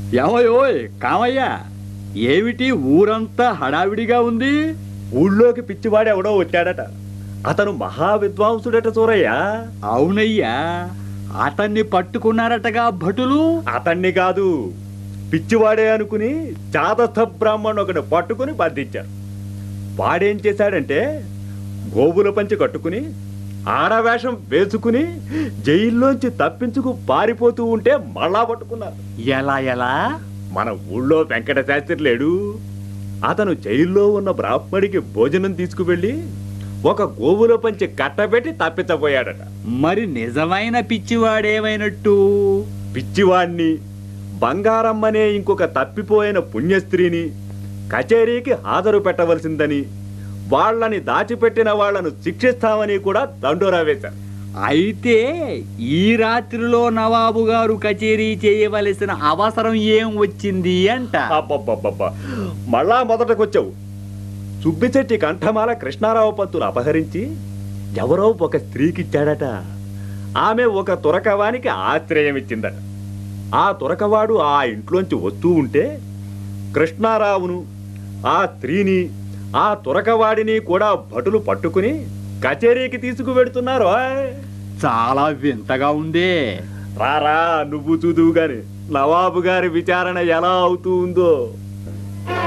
ఏమయ్యోయ్ కామయ్య ఏమిటి ఊరంతా హడావిడిగా ఉంది ఊళ్ళోకి పిచ్చివాడు ఎవడో వచ్చాడట అతను మహా విద్వాంసుడట చూరయ్య అవునయ్యా అతన్ని పట్టుకున్నారటగా భటులు అతన్ని కాదు పిచ్చివాడే అనుకుని చాతస్థ బ్రాహ్మణ్ ఒకటి పట్టుకుని బంధించారు వాడేం చేశాడంటే గోవుల పంచి కట్టుకుని ఆడవేషం వేసుకుని జైల్లోంచి తప్పించుకు పారిపోతూ ఉంటే మళ్ళా పట్టుకున్నారు ఎలా ఎలా మన ఊళ్ళో వెంకట శాస్త్రి లేడు అతను జైల్లో ఉన్న బ్రాహ్మడికి భోజనం తీసుకువెళ్ళి ఒక గోవుల పంచి కట్టబెట్టి తప్పించబోయాడట మరి నిజమైన పిచ్చివాడేమైనట్టు పిచ్చివాణ్ణి బంగారమ్మ అనే ఇంకొక తప్పిపోయిన పుణ్యస్త్రీని కచేరీకి హాజరు పెట్టవలసిందని వాళ్ళని దాచిపెట్టిన వాళ్ళను శిక్షిస్తామని కూడా దండోరా వేశారు అయితే ఈ రాత్రిలో నవాబు గారు కచేరీ చేయవలసిన అవసరం ఏం వచ్చింది అంట అబ్బబ్బబ్బబ్బా మళ్ళా మొదటకొచ్చావు సుబ్బిశెట్టి కంఠమాల కృష్ణారావు పంతులు అపహరించి ఎవరో ఒక స్త్రీకిచ్చాడట ఆమె ఒక తురకవానికి ఆశ్రయం ఇచ్చిందట ఆ తురకవాడు ఆ ఇంట్లోంచి వస్తూ ఉంటే కృష్ణారావును ఆ స్త్రీని ఆ తురకవాడిని కూడా భటులు పట్టుకుని కచేరీకి తీసుకువెడుతున్నారు ఓయ్. చాలా వింతగా ఉందే రారా నువ్వు చూదువు గాని నవాబు గారి విచారణ ఎలా అవుతూ ఉందో